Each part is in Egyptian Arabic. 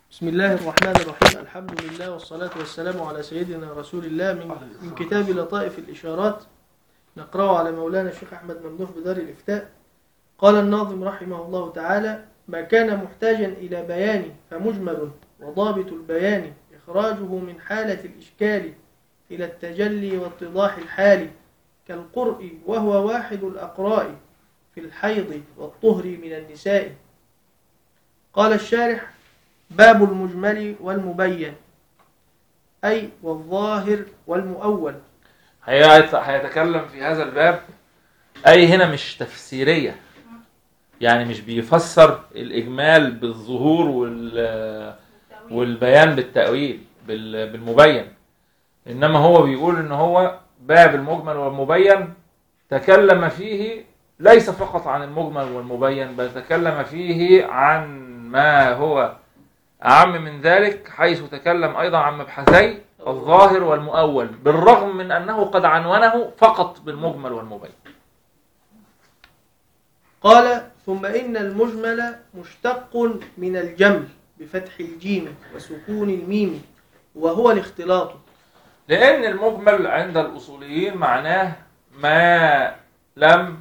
بسم الله الرحمن الرحيم الحمد لله والصلاة والسلام على سيدنا رسول الله من, من كتاب لطائف الإشارات نقرأه على مولانا الشيخ أحمد ممدوح بدار الإفتاء قال الناظم رحمه الله تعالى ما كان محتاجا إلى بيان فمجمل وضابط البيان إخراجه من حالة الإشكال إلى التجلي واتضاح الحال كالقرء وهو واحد الأقراء في الحيض والطهر من النساء قال الشارح باب المجمل والمبين أي والظاهر والمؤول هيت- هيتكلم في هذا الباب أي هنا مش تفسيرية يعني مش بيفسر الإجمال بالظهور وال والبيان بالتأويل بال- بالمبين إنما هو بيقول إن هو باب المجمل والمبين تكلم فيه ليس فقط عن المجمل والمبين بل تكلم فيه عن ما هو أعم من ذلك حيث تكلم أيضا عن مبحثي الظاهر والمؤول بالرغم من أنه قد عنونه فقط بالمجمل والمبين قال ثم إن المجمل مشتق من الجمل بفتح الجيم وسكون الميم وهو الاختلاط لأن المجمل عند الأصوليين معناه ما لم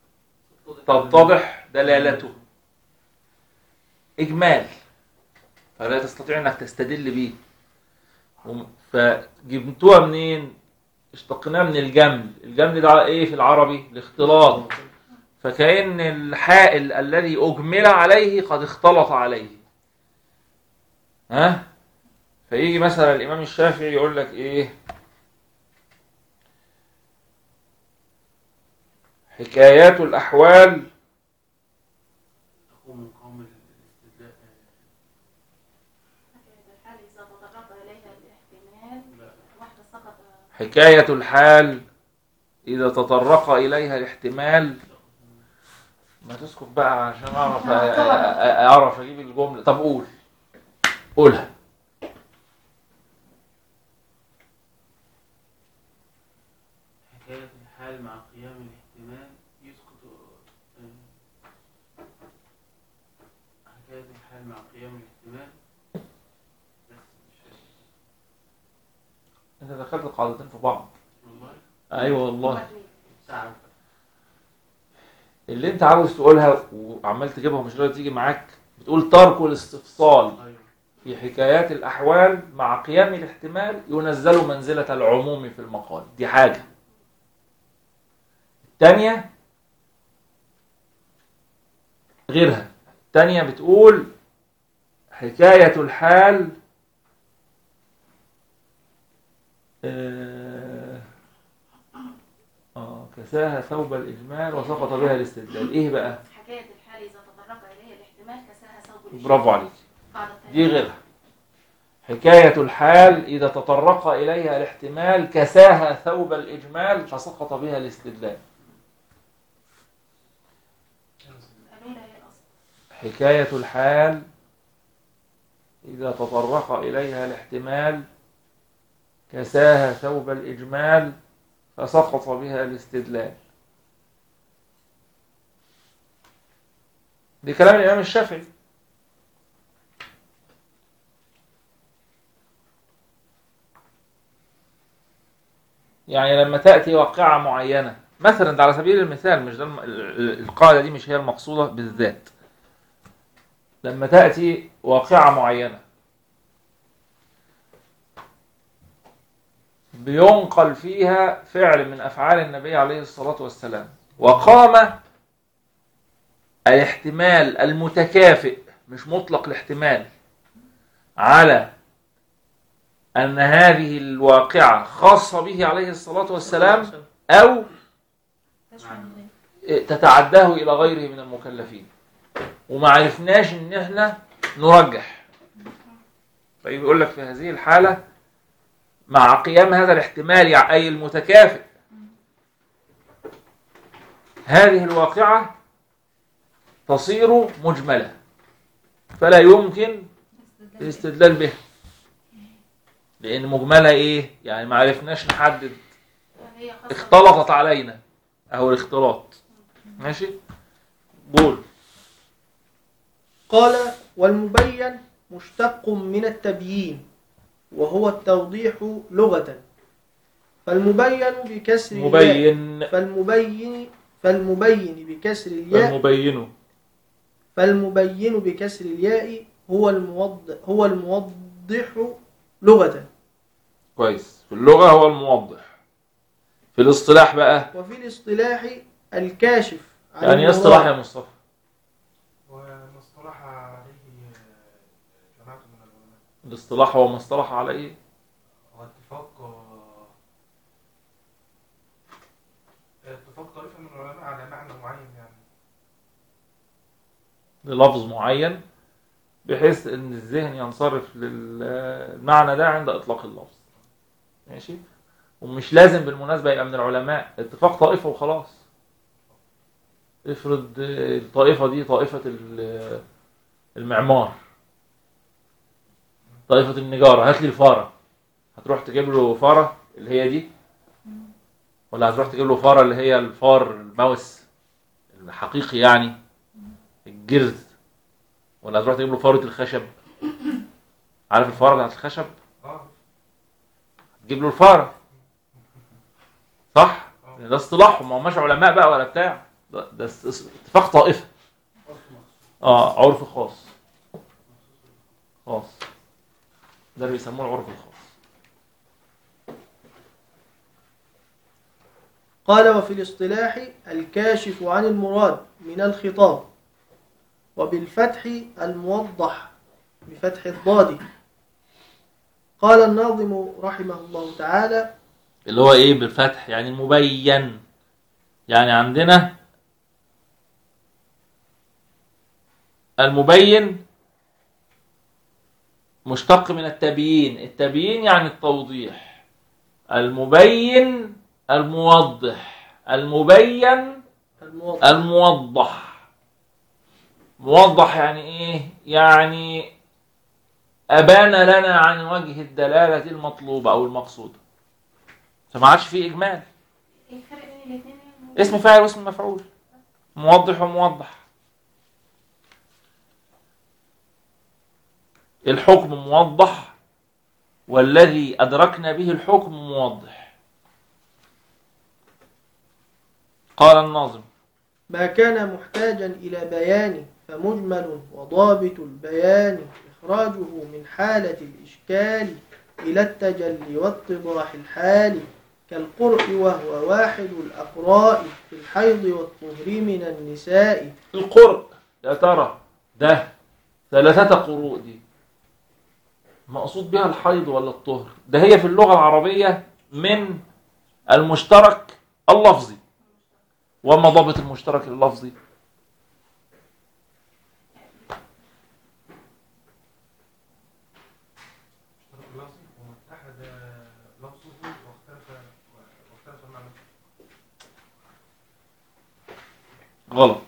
تتضح دلالته إجمال فلا تستطيع أنك تستدل به وم- فجبتوها منين؟ اشتقناها من الجمل الجمل ده إيه في العربي؟ الاختلاط فكأن الحائل الذي أجمل عليه قد اختلط عليه ها؟ فيجي مثلا الإمام الشافعي يقول لك إيه حكايات الأحوال تقوم من قوم الاستدلاء الحال إذا تطرق إليها الاحتمال لا واحدة سقط حكاية الحال إذا تطرق إليها الاحتمال ما تسكت بقى عشان أعرف أ- أ- أعرف أجيب الجملة طب قول قولها حكاية الحال مع قيام الاحتمال يسقط آه، حكاية الحال مع قيام الاحتمال بس مش فاكر. أنت دخلت القاعدتين في بعض والله أيوة والله ساعة اللي أنت عاوز تقولها وعمال تجيبها ومش راضي تيجي معاك بتقول ترك الاستفصال أيوة في حكايات الأحوال مع قيام الاحتمال ينزل منزلة العموم في المقال دي حاجة الثانية غيرها الثانية بتقول حكاية الحال آه آه، كساها ثوب الإجمال وسقط بها الاستدلال إيه بقى؟ حكاية الحال إذا تطرق إليها الاحتمال كساها ثوب الإشارة. برافو عليك قاعدة دي تانية. غيرها حكاية الحال إذا تطرق إليها الاحتمال كساها ثوب الإجمال فسقط بها الاستدلال الأولى هي الأصل حكاية الحال إذا تطرق إليها الاحتمال كساها ثوب الإجمال فسقط بها الاستدلال دي كلام الإمام الشافعي يعني لما تأتي واقعة معينة مثلا ده على سبيل المثال مش ده الم- ال- ال- القاعدة دي مش هي المقصودة بالذات لما تأتي واقعة معينة بينقل فيها فعل من أفعال النبي عليه الصلاة والسلام وقام الاحتمال المتكافئ مش مطلق الاحتمال على أن هذه الواقعة خاصة به عليه الصلاة والسلام أو تشمل تتعداه إلى غيره من المكلفين وما عرفناش إن إحنا نرجح طيب يقول لك في هذه الحالة مع قيام هذا الاحتمال يع- أي المتكافئ هذه الواقعة تصير مجملة فلا يمكن الاستدلال بها لأن مجملة إيه؟ يعني ما عرفناش نحدد هي خاصة اختلطت علينا أو الاختلاط ماشي قول قال والمبين مشتق من التبيين وهو التوضيح لغة فالمبين بكسر الياء مبين فالمبين فالمبين بكسر الياء المبين فالمبين بكسر الياء هو الموضح هو الموضح لغة كويس في اللغة هو الموضح في الاصطلاح بقى وفي الاصطلاح الكاشف عن يعني ايه المراد. اصطلاح يا مصطفى وما اصطلح عليه جماعة من العلماء الاصطلاح هو ما اصطلح على ايه هو اتفاق اتفاق طائفة من العلماء على معنى معين يعني للفظ معين بحيث ان الذهن ينصرف للمعنى ده عند اطلاق اللفظ ماشي ومش لازم بالمناسبة يبقى من العلماء اتفاق طائفة وخلاص افرض الطائفة دي طائفة ال- المعمار طائفة النجارة هات لي الفارة هتروح تجيب له فارة اللي هي دي ولا هتروح تجيب له فارة اللي هي الفار الماوس الحقيقي يعني الجرز ولا هتروح تجيب له فارة الخشب عارف الفارة بتاعت الخشب اه تجيب له الفارة صح؟ ده اصطلاحهم ما هماش علماء بقى ولا بتاع ده, ده است- است- اتفاق طائفة اه عرف خاص خاص ده اللي بيسموه العرف الخاص قال وفي الاصطلاح الكاشف عن المراد من الخطاب وبالفتح الموضح بفتح الضاد قال الناظم رحمه الله تعالى اللي هو ايه بالفتح يعني المبين يعني عندنا المبين مشتق من التبيين التبيين يعني التوضيح المبين الموضح المبين الموضح الموضح موضح يعني ايه يعني ابان لنا عن وجه الدلاله المطلوبه او المقصوده فما عادش فيه اجمال ايه الفرق بين الاثنين اسم فاعل واسم مفعول موضح وموضح الحكم موضح والذي أدركنا به الحكم موضح قال الناظم ما كان محتاجا إلى بيان فمجمل وضابط البيان إخراجه من حالة الإشكال إلى التجلي واتضاح الحال كالقرء وهو واحد الأقراء في الحيض والطهر من النساء القرء يا ترى ده ثلاثة قروء دي مقصود بها الحيض ولا الطهر ده هي في اللغة العربية من المشترك اللفظي وما ضابط المشترك اللفظي اشترك اللفظ واتحد لفظه واختلف واختلف معناه غلط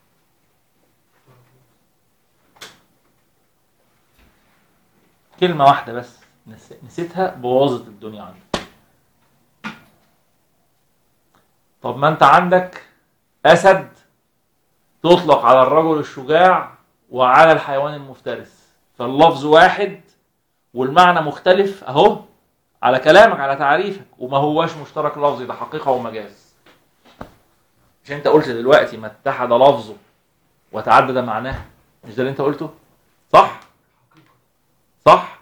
كلمة واحدة بس نس- نسيتها بوظت الدنيا عندك طب ما انت عندك أسد تطلق على الرجل الشجاع وعلى الحيوان المفترس فاللفظ واحد والمعنى مختلف اهو على كلامك على تعريفك وما هواش مشترك لفظي ده حقيقة ومجاز مش انت قلت دلوقتي ما اتحد لفظه وتعدد معناه مش ده اللي انت قلته صح صح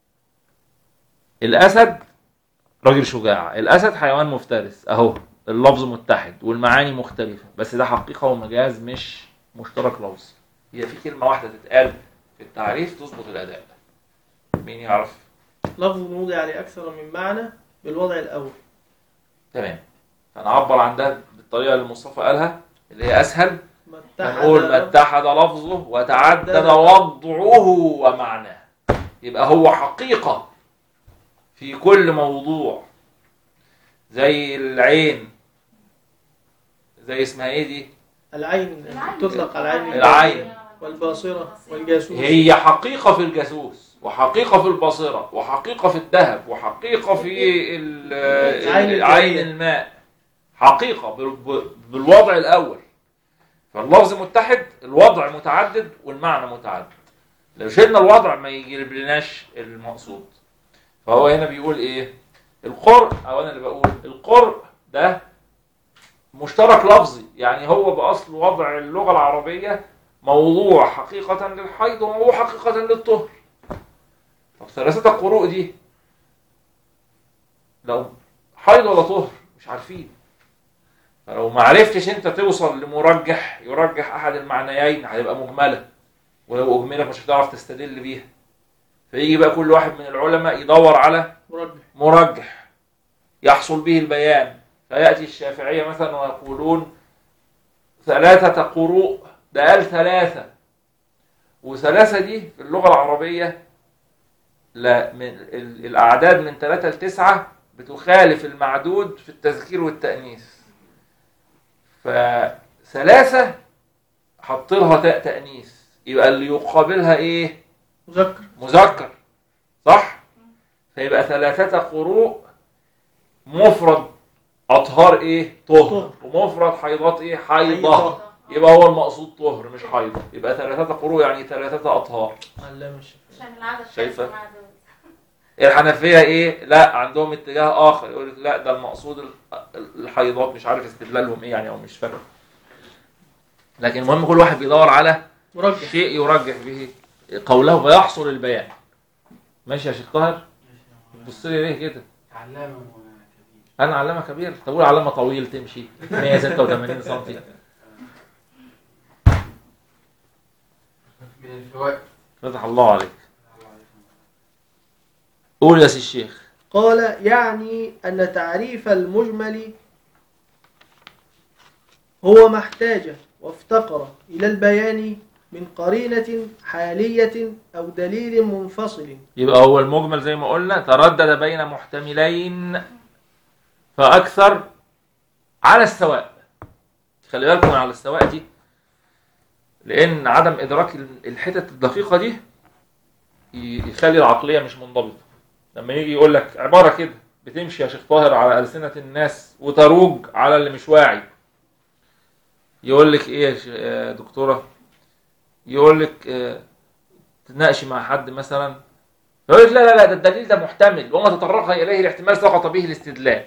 الاسد راجل شجاع الاسد حيوان مفترس اهو اللفظ متحد والمعاني مختلفة بس ده حقيقة ومجاز مش مشترك لفظي هي في كلمة واحدة تتقال في التعريف تظبط الأداء مين يعرف لفظ وضع لأكثر من معنى بالوضع الأول تمام هنعبر عن ده بالطريقة اللي مصطفى قالها اللي هي أسهل ما اتحد هنقول ما اتحد لفظه وتعدد وضعه ومعناه يبقى هو حقيقة في كل موضوع زي العين زي اسمها ايه دي العين العين. تطلق على العين العين. والباصرة والجاسوس هي حقيقة في الجاسوس وحقيقة في البصيرة وحقيقة في الذهب وحقيقة في ال- عين عين الجارية. الماء حقيقة بال- ب- بالوضع الأول فاللفظ متحد الوضع متعدد والمعنى متعدد لو شلنا الوضع ما يجيب لناش المقصود فهو هنا بيقول ايه القرء او انا اللي بقول القرء ده مشترك لفظي يعني هو باصل وضع اللغه العربيه موضوع حقيقه للحيض وموضوع حقيقه للطهر طب ثلاثه القروء دي لو حيض ولا طهر مش عارفين فلو ما عرفتش انت توصل لمرجح يرجح احد المعنيين هيبقى مجمله ولو اجملك مش هتعرف تستدل بيها فيجي بقى كل واحد من العلماء يدور على مرجح مرجح يحصل به البيان فياتي الشافعيه مثلا ويقولون ثلاثه قروء ده قال ثلاثه وثلاثه دي في اللغه العربيه لا من ال- الاعداد من ثلاثه لتسعه بتخالف المعدود في التذكير والتانيث فثلاثه حط لها تاء تانيث يبقى اللي يقابلها ايه مذكر مذكر صح فيبقى ثلاثة قروء مفرد أطهار إيه طهر طهر. ومفرد حيضات إيه حيضة حيضة. يبقى هو المقصود طهر مش حيضة يبقى ثلاثة قروء يعني ثلاثة أطهار علام الشافعي عشان العدد شايفة؟ خمسة مع دول. الحنفية إيه لا عندهم اتجاه آخر يقول لك لا ده المقصود ال- الحيضات مش عارف استدلالهم إيه يعني أو مش فاكر لكن المهم كل واحد بيدور على مرجح شيء يرجح به قوله فيحصل البيان ماشي يا شيخ طاهر بص لي ليه كده علامة كبير انا علامه كبير تقول علامه طويل تمشي 186 سم من الفوائد فتح الله عليك قول يا سي الشيخ قال يعني أن تعريف المجمل هو ما احتاج وافتقر إلى البيان من قرينة حالية أو دليل منفصل يبقى هو المجمل زي ما قلنا تردد بين محتملين فاكثر على السواء خلي بالكم من على السواء دي لان عدم ادراك الحتت الدقيقه دي ي- يخلي العقليه مش منضبطه لما يجي يقول لك عباره كده بتمشي يا شيخ طاهر على السنه الناس وتروج على اللي مش واعي يقول لك ايه يا ش- يا دكتوره يقول لك آه، تناقشي مع حد مثلا يقول لك لا لا لا ده الدليل ده محتمل وما تطرق اليه الاحتمال سقط به الاستدلال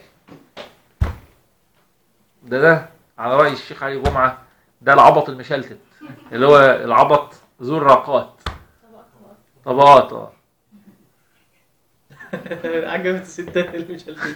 ده ده على راي الشيخ علي جمعه ده العبط المشلتت اللي هو العبط ذو الراقات طبقات اه عجبت الستات اللي مش عارفين.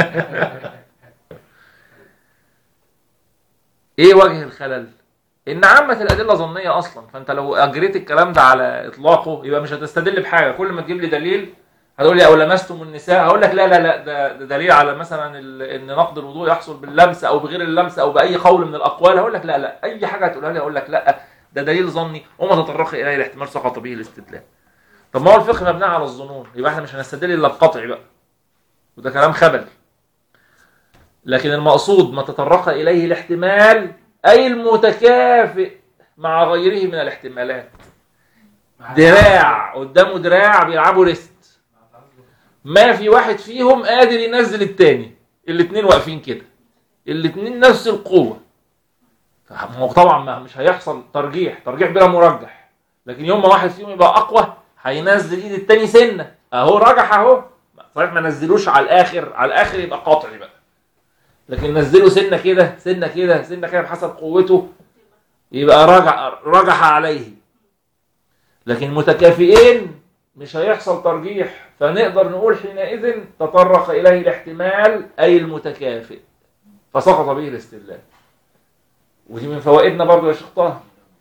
ايه وجه الخلل ان عامه الادله ظنيه اصلا فانت لو اجريت الكلام ده على اطلاقه يبقى مش هتستدل بحاجه كل ما تجيب لي دليل هتقول لي او لمستم النساء هقول لك لا لا لا ده, ده دليل على مثلا ال- ان نقض الوضوء يحصل باللمس او بغير اللمس او باي قول من الاقوال هقول لك لا لا اي حاجه هتقولها لي هقول لك لا ده دليل ظني وما تطرق اليه الاحتمال سقط به الاستدلال طب ما هو الفقه مبني على الظنون يبقى احنا مش هنستدل الا بقطع بقى وده كلام خبل لكن المقصود ما تطرق اليه الاحتمال اي المتكافئ مع غيره من الاحتمالات دراع قدامه دراع بيلعبوا ريست ما في واحد فيهم قادر ينزل التاني الاتنين واقفين كده الاتنين نفس القوة فهو طبعا ما مش هيحصل ترجيح ترجيح بلا مرجح لكن يوم ما واحد فيهم يبقى اقوى هينزل ايد التاني سنة اهو رجح اهو صحيح ما نزلوش على الاخر على الاخر يبقى قاطع بقى لكن نزله سنة كده سنة كده سنة كده بحسب قوته يبقى رجع رجح عليه لكن متكافئين مش هيحصل ترجيح فنقدر نقول حينئذ تطرق إليه الاحتمال أي المتكافئ فسقط به الاستدلال ودي من فوائدنا برضو يا شيخ طه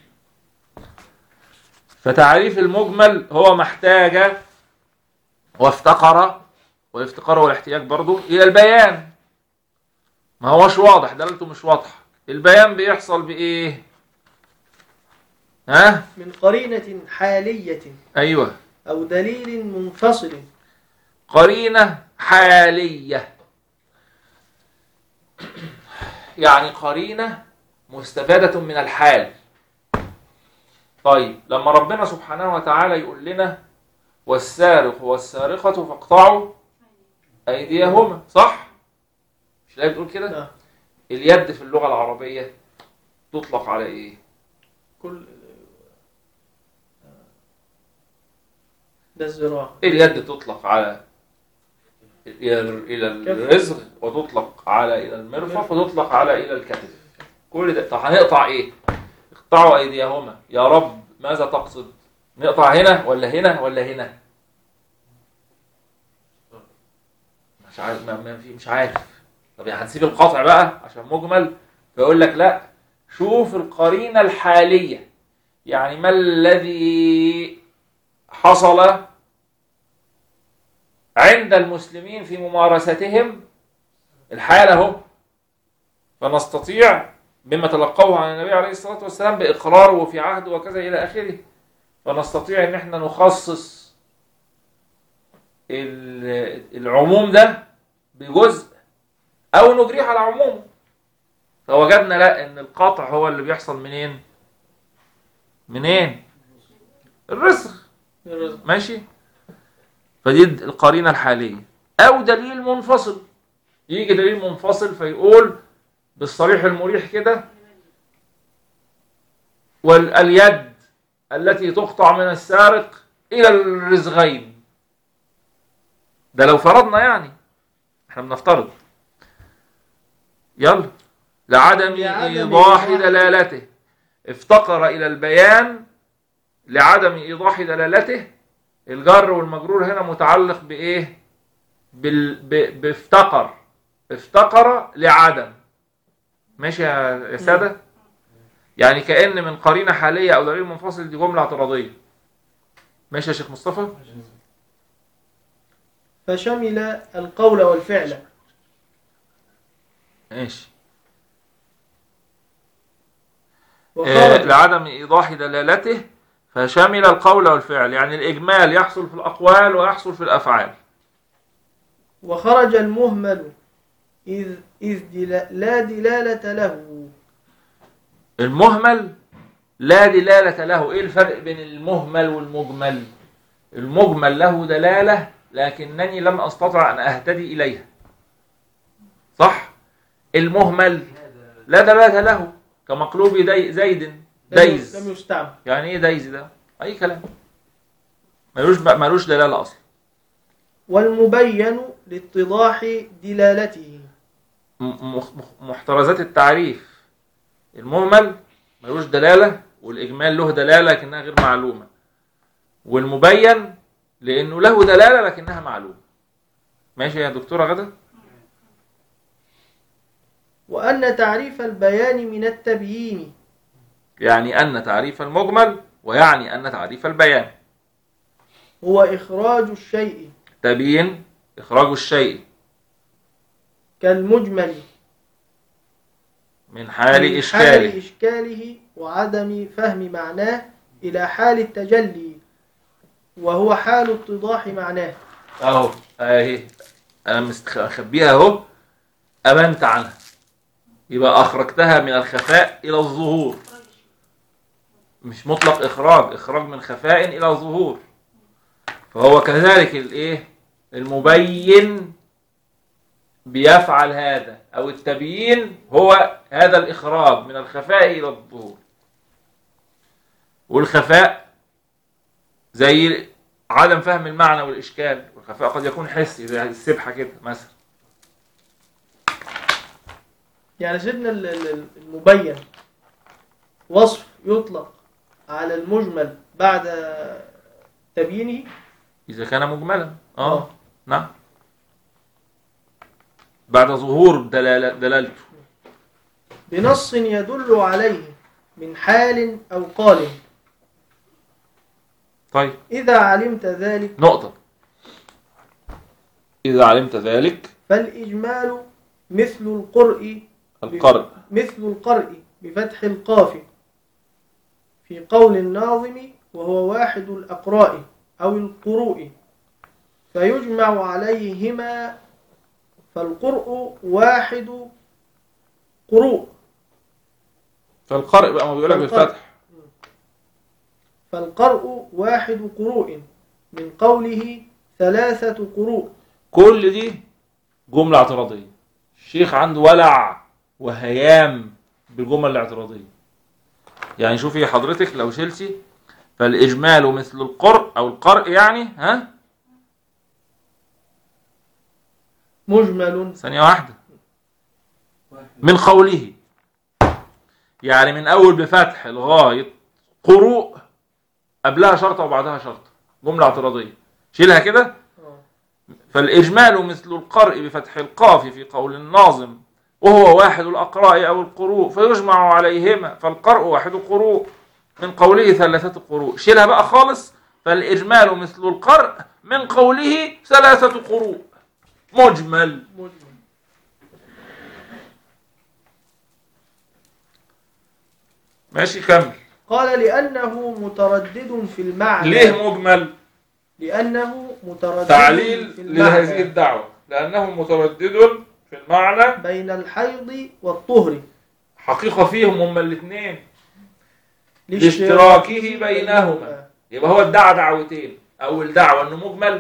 فتعريف المجمل هو ما احتاج وافتقر والافتقار والاحتياج برضو إلى البيان ما هوش واضح دلالته مش واضحة البيان بيحصل بإيه ها من قرينة حالية أيوه أو دليل منفصل قرينة حالية يعني قرينة مستفادة من الحال طيب لما ربنا سبحانه وتعالى يقول لنا والسارق والسارقة فاقطعوا أيديهما صح؟ مش لا بتقول كده؟ نعم. اليد في اللغة العربية تطلق على إيه؟ كل ده الزراعة اليد تطلق على إلى إلى الرزق وتطلق على إلى المرفق وتطلق على إلى الكتف كل ده طب هنقطع إيه؟ اقطعوا أيديهما يا رب ماذا تقصد؟ نقطع هنا ولا هنا ولا هنا؟ مش عارف ما ما في مش عارف طب يعني هنسيب القطع بقى عشان مجمل فيقول لك لا شوف القرينة الحالية يعني ما الذي حصل عند المسلمين في ممارستهم الحال اهو فنستطيع بما تلقوه عن النبي عليه الصلاة والسلام بإقراره وفي عهده وكذا إلى آخره فنستطيع إن احنا نخصص ال- العموم ده بجزء أو نجريه على عمومه فوجدنا لا إن القطع هو اللي بيحصل منين؟ منين؟ الرزق الرزق ماشي فدي القرينه الحاليه او دليل منفصل يجي دليل منفصل فيقول بالصريح المريح كده واليد التي تقطع من السارق الى الرزغين ده لو فرضنا يعني احنا بنفترض يلا لعدم لعدم ايضاح إيضاح. دلالته افتقر الى البيان لعدم ايضاح دلالته الجر والمجرور هنا متعلق بايه بال... ب... بافتقر افتقر لعدم ماشي يا يا ساده يعني كأن من قرينه حاليه او دليل منفصل دي جمله اعتراضيه ماشي يا شيخ مصطفى فشمل القول والفعل ماشي آه، وخرج لعدم ايضاح دلالته فشمل القول والفعل يعني الاجمال يحصل في الاقوال ويحصل في الافعال وخرج المهمل إذ, إذ دلا لا دلالة له المهمل لا دلالة له ايه الفرق بين المهمل والمجمل المجمل له دلالة لكنني لم استطع ان اهتدي اليها صح المهمل لا دلالة له كمقلوب دي زيد لم- ديز لم يستعمل يعني ايه دايز ده اي كلام ملوش ملوش دلاله اصلا والمبين لاتضاح دلالته م- مخ- مخ- محترزات التعريف المهمل ملوش دلاله والاجمال له دلاله لكنها غير معلومه والمبين لانه له دلاله لكنها معلومه ماشي يا دكتوره غدا وأن تعريف البيان من التبيين يعني ان تعريف المجمل ويعني ان تعريف البيان هو إخراج الشيء تبيين اخراج الشيء كالمجمل من حال من اشكاله حال إشكاله وعدم فهم معناه إلى حال التجلي وهو حال اتضاح معناه اهو اهي انا مستخبيها اهو امنت عنها يبقى اخرجتها من الخفاء الى الظهور مش مطلق اخراج اخراج من خفاء الى ظهور فهو كذلك الايه المبين بيفعل هذا او التبيين هو هذا الاخراج من الخفاء الى الظهور والخفاء زي عدم فهم المعنى والإشكال والخفاء قد يكون حسي زي السبحة كده مثلا يعني سيدنا ال- ال- المبين وصف يطلق على المجمل بعد تبيينه إذا كان مجملا آه. اه نعم بعد ظهور دلالة دلالته بنص يدل عليه من حال أو قال طيب إذا علمت ذلك نقطة إذا علمت ذلك فالإجمال مثل القرء القرء مثل القرء بفتح القاف في قول الناظم وهو واحد الأقراء أو القروء فيجمع عليهما فالقرء واحد قروء فالقرء بقى ما بيقول لك فالقرء. بالفتح فالقرء واحد قروء من قوله ثلاثة قروء كل دي جملة اعتراضية الشيخ عنده ولع وهيام بالجمل الاعتراضية يعني شوفي حضرتك لو شلتي فالإجمال مثل القرء أو القرء يعني ها مجمل ثانية واحدة من قوله يعني من أول بفتح لغاية قروء قبلها شرطة وبعدها شرطة جملة اعتراضية شيلها كده آه. فالإجمال مثل القرء بفتح القاف في قول الناظم وهو واحد الأقراء أو القروء فيجمع عليهما فالقرء واحد قروء من قوله ثلاثة قروء شيلها بقى خالص فالإجمال مثل القرء من قوله ثلاثة قروء مجمل مجمل ماشي كمل قال لأنه متردد في المعنى ليه مجمل لأنه متردد تعليل في لهذه المعنى الدعوة لأنه متردد في المعنى بين الحيض والطهر حقيقة فيهم هما الاثنين لاشتراكه بينهما. يبقى هو ادعى دعوتين أول دعوة إنه مجمل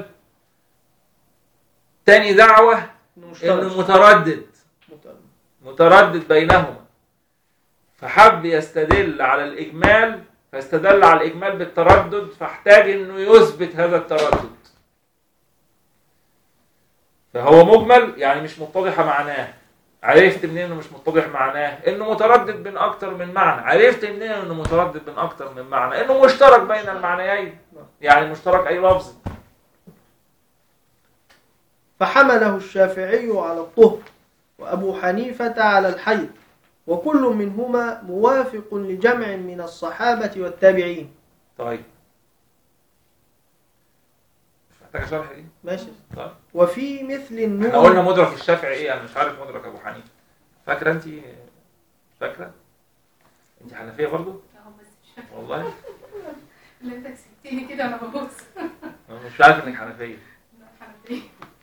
تاني دعوة إنه إنه مشترك. متردد مت- متردد بينهما فحب يستدل على الإجمال فاستدل على الإجمال بالتردد فاحتاج إنه يثبت هذا التردد فهو مجمل يعني مش متضح معناه عرفت منين انه مش متضح معناه انه متردد بين اكتر من معنى عرفت منين انه متردد بين اكتر من معنى انه مشترك بين المعنيين يعني مشترك اي لفظ فحمله الشافعي على الطهر وأبو حنيفة على الحيض وكل منهما موافق لجمع من الصحابة والتابعين طيب مش محتاج شرح دي ماشي طيب. وفي مثل احنا قلنا النور مدرك الشافعي ايه انا مش عارف مدرك ابو حنيفه فاكره انت فاكره انت حنفيه برضو اهو بس مش فاكرة. والله اللي انت كسبتني كده انا ببص انا مش عارف انك حنفيه لا، حنفية.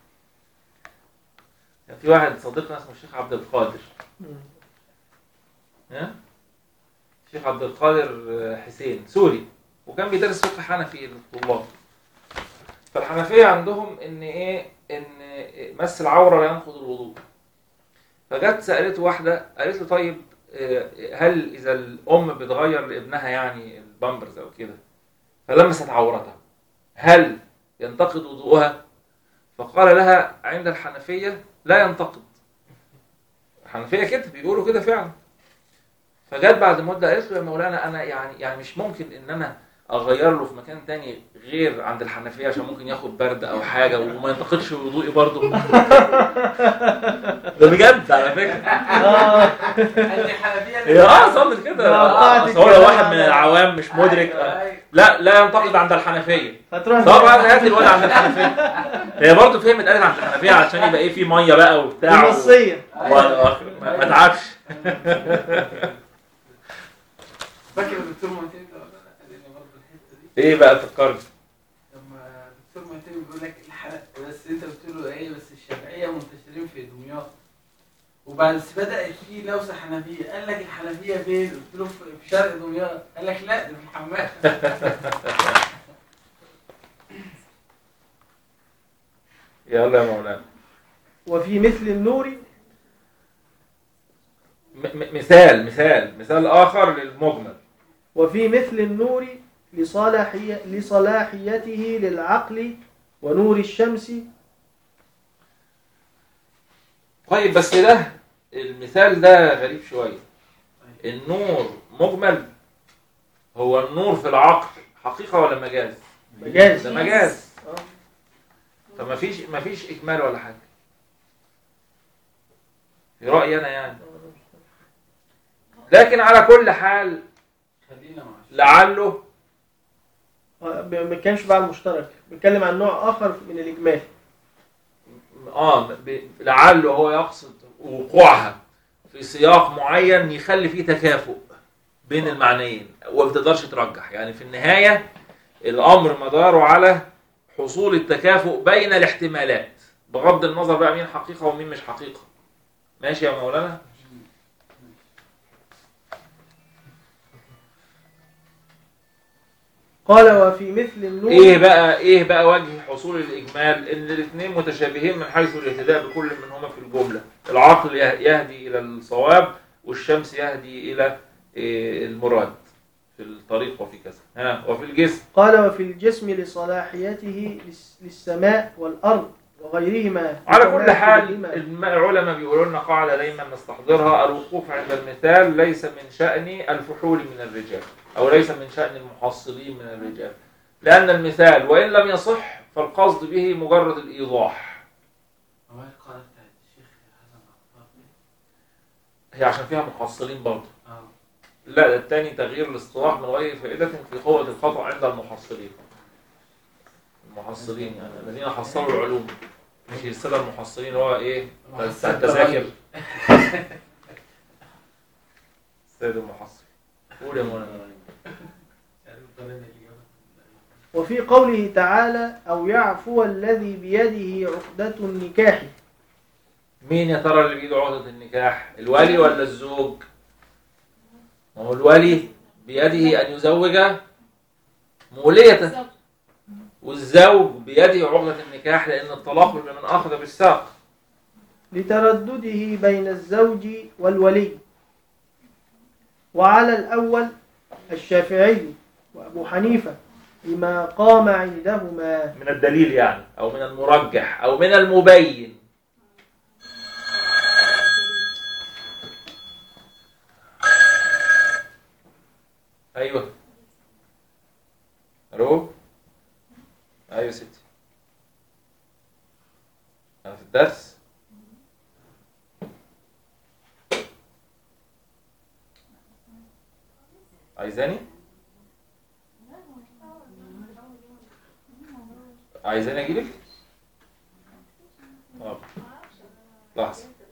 كان في واحد صديقنا اسمه الشيخ عبد القادر مم. ها الشيخ عبد القادر حسين سوري وكان بيدرس فقه حنفي للطلاب فالحنفيه عندهم ان ايه ان مس العوره لا ينقض الوضوء فجت سالته واحده قالت له طيب آه، هل اذا الام بتغير لابنها يعني البامبرز او كده فلمست عورتها هل ينتقد وضوءها فقال لها عند الحنفيه لا ينتقد الحنفيه كده بيقولوا كده فعلا فجت بعد مده قالت له يا مولانا انا يعني يعني مش ممكن ان انا اغير له في مكان تاني غير عند الحنفيه عشان ممكن ياخد برد او حاجه وما ينتقدش وضوئي برضه ده بجد على فكره آه انت حنفيه هي اه صمت كده لا، آه، قاعد أصل هو لو كده. واحد من العوام مش مدرك آه، لا لا ينتقد عند الحنفيه فتروح طبعا هات الواد عند الحنفيه هي برضه فهمت قالت عند الحنفيه علشان يبقى ايه في ميه بقى وبتاع و- نصية و- ما ما تعبش فاكر الدكتور معتمد ولا لا؟ قال لي برضه الحته دي ايه بقى فكرني لما الدكتور معتمد بيقول لك الحلقه بس انت بتقول له ايه بس الشافعيه منتشرين في دمياط وبعد بس بدات في لوسه حنفيه قال لك الحنفيه فين؟ قلت له في في شرق دمياط قال لك لا ده في الحمام يلا يا مولانا وفي مثل النور م- م- مثال مثال مثال اخر للمجمل وفي مثل النور لصلاحية لصلاحيته للعقل ونور الشمس طيب بس ده المثال ده غريب شويه النور مجمل هو النور في العقل حقيقه ولا مجاز مجاز ده مجاز آه. فما فيش ما فيش اجمال ولا حاجه في رايي انا يعني لكن على كل حال خلينا مع لعله آه، ب- ما كانش بقى المشترك بيتكلم عن نوع آخر من الإجمال اه ب- لعله هو يقصد وقوعها في سياق معين يخلي فيه تكافؤ بين المعنيين وما بتقدرش ترجح يعني في النهايه الامر مداره على حصول التكافؤ بين الاحتمالات بغض النظر بقى مين حقيقه ومين مش حقيقه ماشي يا مولانا قال وفي مثل النور ايه بقى ايه بقى وجه حصول الاجمال ان الاثنين متشابهين من حيث الاهتداء بكل منهما في الجمله العقل يه- يهدي الى الصواب والشمس يهدي الى إيه، المراد في الطريق وفي كذا ها وفي الجسم قال وفي الجسم لصلاحيته للس- للسماء والأرض وغيرهما على كل حال بما- الم- العلماء بيقولوا لنا قاعدة دايما نستحضرها الوقوف عند المثال ليس من شأن الفحول من الرجال أو ليس من شأن المحصلين من الرجال لأن المثال وإن لم يصح فالقصد به مجرد الإيضاح هو القاعدة بتاعت الشيخ حسن عطار دي؟ هي عشان فيها محصلين برضه اه لا ده الثاني تغيير الاصطلاح من غير فائدة في قوة الخطأ عند المحصلين المحصلين يعني الذين حصلوا العلوم مش السادة المحصلين هو ايه بتاع التذاكر السيد المحصل قول يا مولانا عارف الطريقة اللي جابها وفي قوله تعالى أو يعفو الذي بيده عقدة النكاح مين يا ترى اللي بيده عقدة النكاح الولي ولا الزوج ما هو الولي بيده أن يزوج مولية بالظبط. والزوج بيده عقدة النكاح لأن الطلاق من أخذ بالساق لتردده بين الزوج والولي وعلى الأول الشافعي وأبو حنيفة لما قام عندهما من الدليل يعني أو من المرجح أو من المبين أيوه ألو أيوه ستي أنا في الدرس عايزاني؟ عايزاني أجيلك؟ طب لحظة